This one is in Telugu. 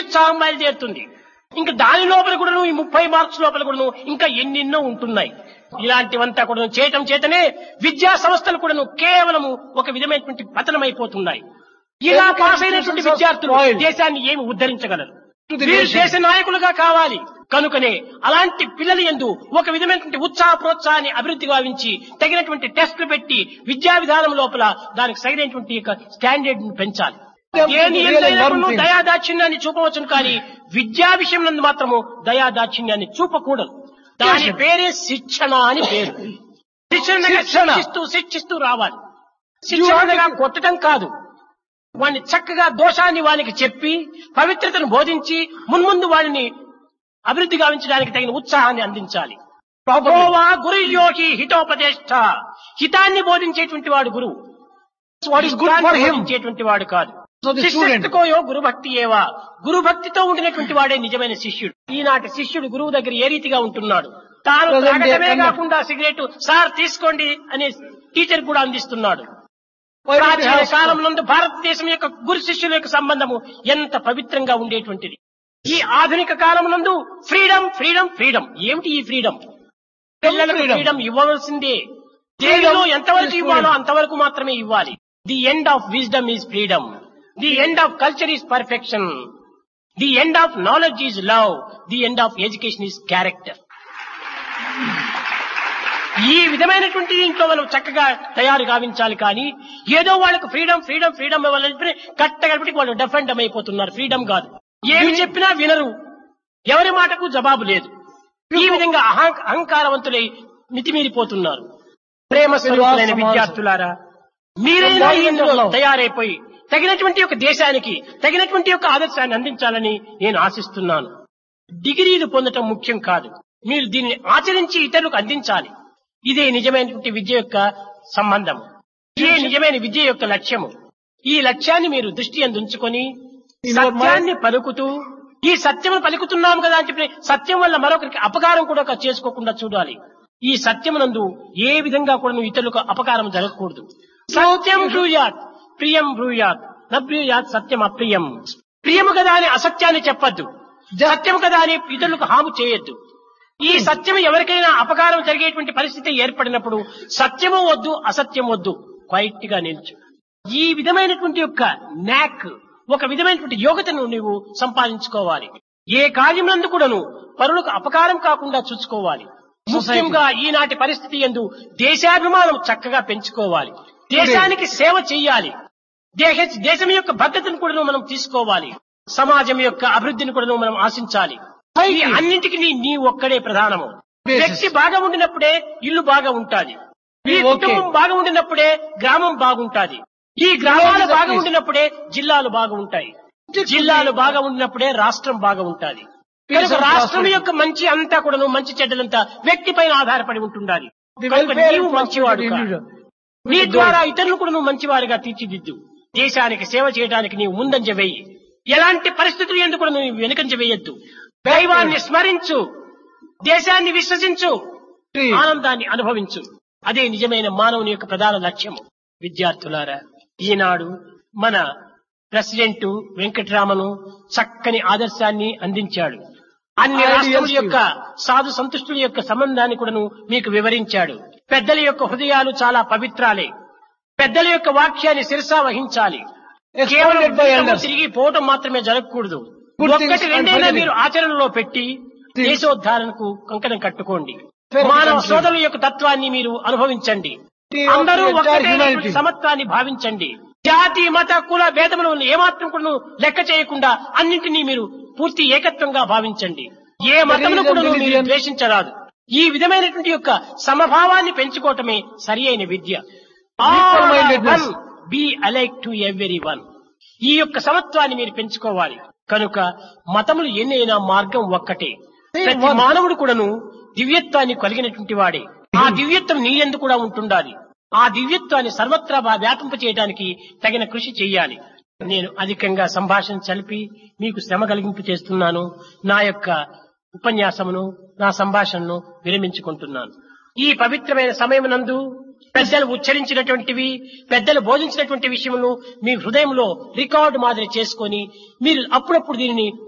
ఉత్సాహం బయలుదేరుతుంది ఇంకా దాని లోపల కూడాను ఈ ముప్పై మార్క్స్ లోపల కూడాను ఇంకా ఎన్నెన్నో ఉంటున్నాయి ఇలాంటివంతా కూడా చేయటం చేతనే విద్యా సంస్థలు కూడాను కేవలము ఒక విధమైనటువంటి పతనమైపోతున్నాయి ఇలా పాస్ అయినటువంటి విద్యార్థులు దేశాన్ని ఏమి ఉద్ధరించగలరు వీరు దేశ నాయకులుగా కావాలి కనుకనే అలాంటి పిల్లలు ఎందు ఒక విధమైనటువంటి ఉత్సాహ ప్రోత్సాహాన్ని అభివృద్ధి గావించి తగినటువంటి టెస్టులు పెట్టి విద్యా విధానం లోపల దానికి సరైనటువంటి యొక్క స్టాండర్డ్ ని పెంచాలి దేని ఎందైనా కూడాను దయాదాక్షిణ్యాన్ని చూపవచ్చును కానీ విద్యా విషయం నందు మాత్రము దయాదాక్షిణ్యాన్ని చూపకూడదు దాని పేరే శిక్షణ అని పేరు శిక్షణ శిక్షిస్తూ శిక్షిస్తూ రావాలి శిక్షణగా కొట్టడం కాదు వాడిని చక్కగా దోషాన్ని వానికి చెప్పి పవిత్రతను బోధించి మున్ముందు వాడిని అభివృద్ధి గావించడానికి తగిన ఉత్సాహాన్ని అందించాలి గోవా గురు యోగి హితోపదేష్ట హితాన్ని బోధించేటువంటి వాడు గురువు What is good for him? బోధించేటువంటి వాడు కాదు So the student. శిష్యకోయో గురు భక్తి ఏవా గురు భక్తితో ఉండినటువంటి వాడే నిజమైన శిష్యుడు ఈనాటి శిష్యుడు గురువు దగ్గర ఏ రీతిగా ఉంటున్నాడు తాను Present day తాగటమే conduct. కాకుండా సిగరెట్ సార్ తీసుకోండి అనే టీచర్ కూడా అందిస్తున్నాడు Why don't we ప్రాచీన have కాలం నందు భారతదేశం యొక్క గురు శిష్యుల యొక్క సంబంధము ఎంత పవిత్రంగా ఉండేటువంటిది ఈ ఆధునిక కాలం నందు ఫ్రీడమ్ ఫ్రీడమ్ ఫ్రీడమ్ ఏమిటి ఈ ఫ్రీడమ్ పిల్లలకు freedom. ఫ్రీడమ్ ఇవ్వవలసిందే దేనిలో ఎంతవరకు is ఇవ్వాలో freedom. అంతవరకు మాత్రమే ఇవ్వాలి the end of wisdom is freedom the end of culture is perfection the end of knowledge is love the end of education is character ఈ విధమైనటువంటి ఇంట్లో మనం చక్కగా తయారు గావించాలి కానీ ఏదో వాళ్ళకు ఫ్రీడమ్ ఫ్రీడమ్ ఫ్రీడమ్ ఇవ్వాలని కట్టగలిపి వాళ్ళు డెఫెండమ్ అయిపోతున్నారు ఫ్రీడమ్ కాదు ఏమి చెప్పినా వినరు ఎవరి మాటకు జవాబు లేదు ఈ విధంగా అహం- అహంకారవంతులై మితిమీరిపోతున్నారు ప్రేమ స్వరూపులైన విద్యార్థులారా మీరైనా ఇందులో తయారైపోయి తగినటువంటి ఒక దేశానికి తగినటువంటి ఒక ఆదర్శాన్ని అందించాలని నేను ఆశిస్తున్నాను డిగ్రీలు పొందటం ముఖ్యం కాదు మీరు దీన్ని ఆచరించి ఇతరులకు అందించాలి ఇదే నిజమైనటువంటి విద్య యొక్క సంబంధం ఇదే నిజమైన విద్య యొక్క లక్ష్యము ఈ లక్ష్యాన్ని మీరు దృష్టి అందుంచుకొని సత్యాన్ని పలుకుతూ ఈ సత్యము పలుకుతున్నాము కదా అని చెప్పి సత్యం వల్ల మరొకరికి అపకారం కూడా ఒక చేసుకోకుండా చూడాలి ఈ సత్యమునందు ఏ విధంగా కూడా నువ్వు ఇతరులకు అపకారం జరగకూడదు సత్యం బ్రూయాత్ ప్రియం బ్రూయాత్ నబ్రూయాత్ సత్యం అప్రియం ప్రియము కదా అని అసత్యాన్ని చెప్పద్దు సత్యం కదా అని ఇతరులకు హాము చేయొద్దు ఈ సత్యం ఎవరికైనా అపకారం జరిగేటువంటి పరిస్థితి ఏర్పడినప్పుడు సత్యము వద్దు అసత్యం వద్దు క్వైట్ గా నిల్చు ఈ విధమైనటువంటి యొక్క నాక్ ఒక విధమైనటువంటి యోగ్యతను నీవు సంపాదించుకోవాలి ఏ కార్యమునందు కూడాను పరులకు అపకారం కాకుండా చూసుకోవాలి ముఖ్యంగా ఈనాటి పరిస్థితి ఎందు దేశాభిమానం చక్కగా పెంచుకోవాలి దేశానికి సేవ చెయ్యాలి దేశ దేశం యొక్క భద్రతను కూడా మనం తీసుకోవాలి సమాజం యొక్క అభివృద్ధిని కూడా మనం ఆశించాలి ఈ అన్నింటికి నీ నీ ఒక్కడే ప్రధానము Basis. వ్యక్తి బాగా ఉండినప్పుడే ఇల్లు బాగా ఉంటాది ఈ Okay. కుటుంబం బాగా ఉండినప్పుడే గ్రామం బాగుంటాది ఈ గ్రామాలు Basis. బాగా ఉండినప్పుడే జిల్లాలు బాగా ఉంటాయి జిల్లాలు బాగా ఉండినప్పుడే రాష్ట్రం బాగా ఉంటాది కనుక Peace and రాష్ట్రం prosperity. యొక్క మంచి అంతా కూడాను మంచి చెడ్డలంతా వ్యక్తి పైన ఆధారపడి ఉంటుండాలి The కనుక welfare నీవు and మంచివాడు prosperity కా. individual. నీ Good. ద్వారా ఇతరులు కూడా నువ్వు మంచివారిగా తీర్చిదిద్దు దేశానికి సేవ చేయడానికి నీవు ముందంజ వెయ్యి ఎలాంటి పరిస్థితులు ఎందుకు కూడా నువ్వు వెనుకంజ వేయొద్దు దైవాన్ని స్మరించు దేశాన్ని విశ్వసించు Please. ఆనందాన్ని అనుభవించు అదే నిజమైన మానవుని యొక్క ప్రధాన లక్ష్యము విద్యార్థులారా ఈనాడు మన ప్రెసిడెంట్ వెంకటరామను చక్కని ఆదర్శాన్ని అందించాడు అన్ని Ideas రాష్ట్రముల you. యొక్క సాధు సంతుష్టుల యొక్క సంబంధాన్ని కూడాను మీకు వివరించాడు పెద్దల యొక్క హృదయాలు చాలా పవిత్రాలే పెద్దల యొక్క వాక్యాన్ని శిరసా వహించాలి కేవలం Expounded by వినటము, elders. తిరిగి పోవటం మాత్రమే జరగకూడదు Good things ఒక్కటి and రెండైనా finally- మీరు ఆచరణలో పెట్టి Things. దేశోద్ధారణకు కంకణం కట్టుకోండి Fair మానవ country. సోదరుల యొక్క తత్వాన్ని మీరు అనుభవించండి Unity of అందరూ the entire ఒక్కటైనటువంటి humanity. సమత్వాన్ని భావించండి జాతి మత కుల భేదములను ఏమాత్రం కూడా లెక్క చేయకుండా అన్నింటినీ మీరు పూర్తి ఏకత్వంగా భావించండి ఏ మతమును కూడా మీరు religion. ద్వేషించరాదు ఈ విధమైనటువంటి యొక్క సమభావాన్ని పెంచుకోవటమే సరి అయిన విద్య Equal-mindedness. Be alike to everyone ఈ యొక్క సమత్వాన్ని మీరు పెంచుకోవాలి కనుక మతములు ఎన్నైనా మార్గం ఒక్కటే ప్రతి one. మానవుడు కూడాను దివ్యత్వాన్ని కలిగినటువంటి వాడే ఆ దివ్యత్వం నీ ఎందు కూడా ఉంటుండాలి ఆ దివ్యత్వాన్ని సర్వత్రా వా- వ్యాపింప చేయడానికి తగిన కృషి చెయ్యాలి నేను అధికంగా సంభాషణ చలిపి మీకు శ్రమ కలిగింపు చేస్తున్నాను నా యొక్క ఉపన్యాసమును నా సంభాషణను విరమించుకుంటున్నాను ఈ పవిత్రమైన సమయమునందు పెద్దలు ఉచ్చరించినటువంటివి పెద్దలు బోధించినటువంటి విషయములు మీ హృదయంలో రికార్డు మాదిరి చేసుకొని మీరు అప్పుడప్పుడు దీనిని